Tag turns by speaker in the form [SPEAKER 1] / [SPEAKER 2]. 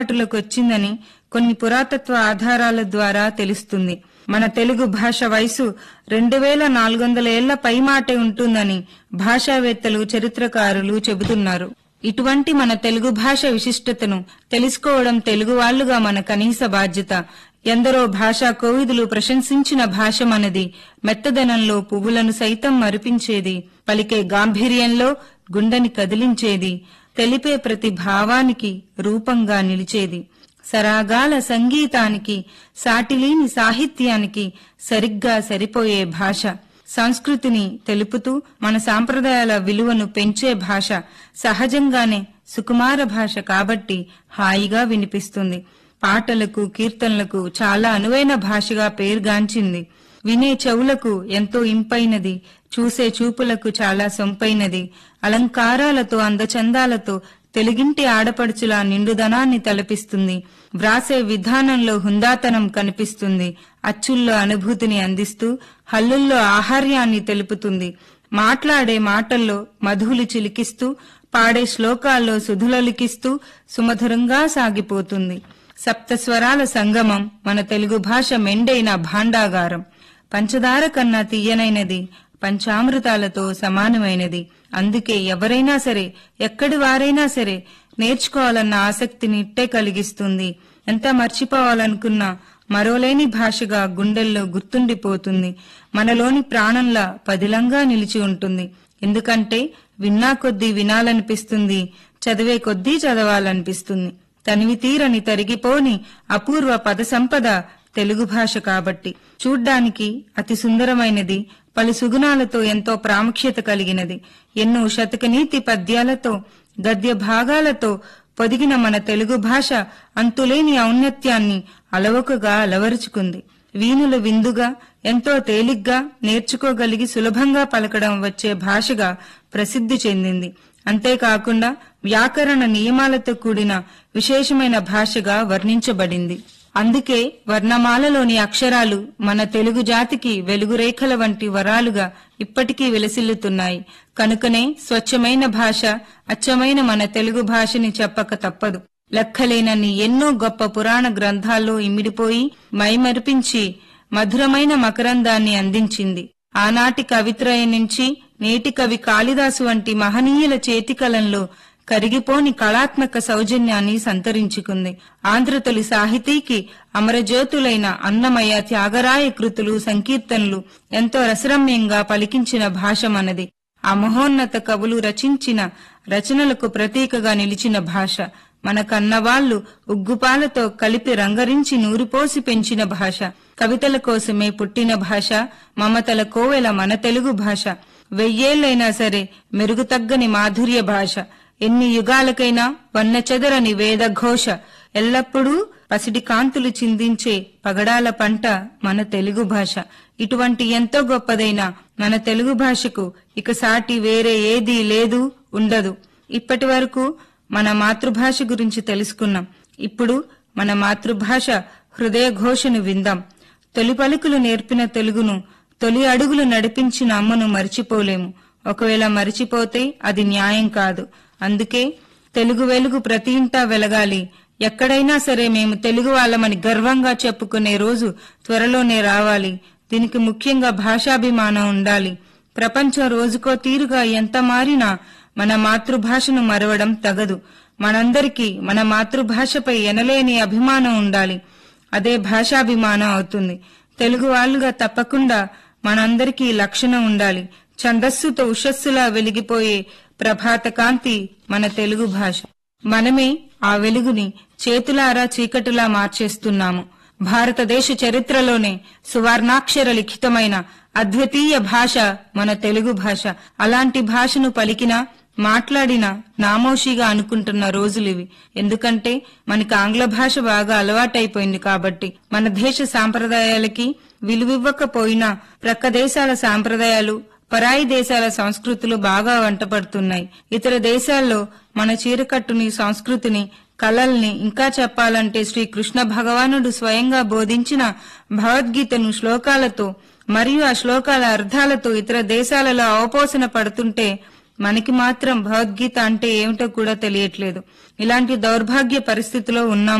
[SPEAKER 1] అందుబాటులోకి వచ్చిందని కొన్ని పురాతత్వ ఆధారాల ద్వారా తెలుస్తుంది మన తెలుగు భాష వయసు రెండు వేల నాలుగు వందల ఏళ్ల పైమాటే ఉంటుందని భాషావేత్తలు చరిత్రకారులు చెబుతున్నారు ఇటువంటి మన తెలుగు భాష విశిష్టతను తెలుసుకోవడం తెలుగు వాళ్లుగా మన కనీస బాధ్యత ఎందరో భాషా కోవిదులు ప్రశంసించిన భాష మనది మెత్తదనంలో పువ్వులను సైతం మరిపించేది పలికే గాంభీర్యంలో గుండెని కదిలించేది తెలిపే ప్రతి భావానికి రూపంగా నిలిచేది సరాగాల సంగీతానికి సాటిలేని సాహిత్యానికి సరిగ్గా సరిపోయే భాష సంస్కృతిని తెలుపుతూ మన సాంప్రదాయాల విలువను పెంచే భాష సహజంగానే సుకుమార భాష కాబట్టి హాయిగా వినిపిస్తుంది పాటలకు కీర్తనలకు చాలా అనువైన భాషగా పేరుగాంచింది వినే చెవులకు ఎంతో ఇంపైనది చూసే చూపులకు చాలా సొంపైనది అలంకారాలతో అందచందాలతో తెలుగింటి ఆడపడుచుల నిండుదనాన్ని తలపిస్తుంది వ్రాసే విధానంలో హుందాతనం కనిపిస్తుంది అచ్చుల్లో అనుభూతిని అందిస్తూ హల్లుల్లో ఆహార్యాన్ని తెలుపుతుంది మాట్లాడే మాటల్లో మధువులు చిలికిస్తూ పాడే శ్లోకాల్లో సుధులలికిస్తూ సుమధురంగా సాగిపోతుంది సప్తస్వరాల సంగమం మన తెలుగు భాష మెండైన భాండాగారం పంచదార కన్నా తీయనైనది పంచామృతాలతో సమానమైనది అందుకే ఎవరైనా సరే ఎక్కడి వారైనా సరే నేర్చుకోవాలన్న ఆసక్తిని ఇట్టే కలిగిస్తుంది ఎంత మర్చిపోవాలనుకున్నా మరోలేని భాషగా గుండెల్లో గుర్తుండిపోతుంది మనలోని ప్రాణంలా పదిలంగా నిలిచి ఉంటుంది ఎందుకంటే విన్నా కొద్దీ వినాలనిపిస్తుంది చదివే కొద్దీ చదవాలనిపిస్తుంది తనివి తీరని తరిగిపోని అపూర్వ పద సంపద తెలుగు భాష కాబట్టి చూడ్డానికి అతి సుందరమైనది పలు సుగుణాలతో ఎంతో ప్రాముఖ్యత కలిగినది ఎన్నో శతకనీతి పద్యాలతో గద్య భాగాలతో పొదిగిన మన తెలుగు భాష అంతులేని ఔన్నత్యాన్ని అలవకగా అలవరుచుకుంది వీణుల విందుగా ఎంతో తేలిగ్గా నేర్చుకోగలిగి సులభంగా పలకడం వచ్చే భాషగా ప్రసిద్ధి చెందింది అంతేకాకుండా వ్యాకరణ నియమాలతో కూడిన విశేషమైన భాషగా వర్ణించబడింది అందుకే వర్ణమాలలోని అక్షరాలు మన తెలుగు జాతికి వెలుగురేఖల వంటి వరాలుగా ఇప్పటికీ విలసిల్లుతున్నాయి కనుకనే స్వచ్ఛమైన భాష అచ్చమైన మన తెలుగు భాషని చెప్పక తప్పదు లెక్కలేనన్ని ఎన్నో గొప్ప పురాణ గ్రంథాల్లో ఇమిడిపోయి మైమరిపించి మధురమైన మకరందాన్ని అందించింది ఆనాటి కవిత్రయ నుంచి నేటి కవి కాళిదాసు వంటి మహనీయుల చేతికలంలో కరిగిపోని కళాత్మక సౌజన్యాన్ని సంతరించుకుంది ఆంధ్రతొలి సాహితీకి అమరజ్యోతులైన అన్నమయ్య త్యాగరాయ కృతులు సంకీర్తనలు ఎంతో రసరమ్యంగా పలికించిన భాష మనది ఆ మహోన్నత కవులు రచించిన రచనలకు ప్రతీకగా నిలిచిన భాష మన కన్నవాళ్లు ఉగ్గుపాలతో కలిపి రంగరించి నూరిపోసి పెంచిన భాష కవితల కోసమే పుట్టిన భాష మమతల కోవెల మన తెలుగు భాష వెయ్యేళ్లైనా సరే మెరుగుతగ్గని మాధుర్య భాష ఎన్ని యుగాలకైనా వన్న చెదరని వేదఘోష ఎల్లప్పుడూ పసిడి కాంతులు చిందించే పగడాల పంట మన తెలుగు భాష ఇటువంటి ఎంతో గొప్పదైన మన తెలుగు భాషకు ఇక సాటి వేరే ఏదీ లేదు ఉండదు ఇప్పటి వరకు మన మాతృభాష గురించి తెలుసుకున్నాం ఇప్పుడు మన మాతృభాష హృదయ ఘోషను విందాం తొలి పలుకులు నేర్పిన తెలుగును తొలి అడుగులు నడిపించిన అమ్మను మరిచిపోలేము ఒకవేళ మరిచిపోతే అది న్యాయం కాదు అందుకే తెలుగు వెలుగు ప్రతి ఇంటా వెలగాలి ఎక్కడైనా సరే మేము తెలుగు వాళ్ళమని గర్వంగా చెప్పుకునే రోజు త్వరలోనే రావాలి దీనికి ముఖ్యంగా భాషాభిమానం ఉండాలి ప్రపంచం రోజుకో తీరుగా ఎంత మారినా మన మాతృభాషను మరవడం తగదు మనందరికీ మన మాతృభాషపై ఎనలేని అభిమానం ఉండాలి అదే భాషాభిమానం అవుతుంది తెలుగు వాళ్ళుగా తప్పకుండా మనందరికీ ఈ లక్షణం ఉండాలి ఛందస్సుతో ఉషస్సులా వెలిగిపోయే ప్రభాత కాంతి మన తెలుగు భాష మనమే ఆ వెలుగుని చేతులారా చీకటిలా మార్చేస్తున్నాము భారతదేశ చరిత్రలోనే సువర్ణాక్షర లిఖితమైన అద్వితీయ భాష మన తెలుగు భాష అలాంటి భాషను పలికినా మాట్లాడినా నామోషిగా అనుకుంటున్న రోజులివి ఎందుకంటే మనకి ఆంగ్ల భాష బాగా అలవాటైపోయింది కాబట్టి మన దేశ సాంప్రదాయాలకి విలువివ్వకపోయినా ప్రక్క దేశాల సాంప్రదాయాలు పరాయి దేశాల సంస్కృతులు బాగా వంటపడుతున్నాయి ఇతర దేశాల్లో మన చీరకట్టుని సంస్కృతిని కళల్ని ఇంకా చెప్పాలంటే శ్రీ కృష్ణ భగవానుడు స్వయంగా బోధించిన భగవద్గీతను శ్లోకాలతో మరియు ఆ శ్లోకాల అర్థాలతో ఇతర దేశాలలో అవపోసన పడుతుంటే మనకి మాత్రం భగవద్గీత అంటే ఏమిటో కూడా తెలియట్లేదు ఇలాంటి దౌర్భాగ్య పరిస్థితిలో ఉన్నాం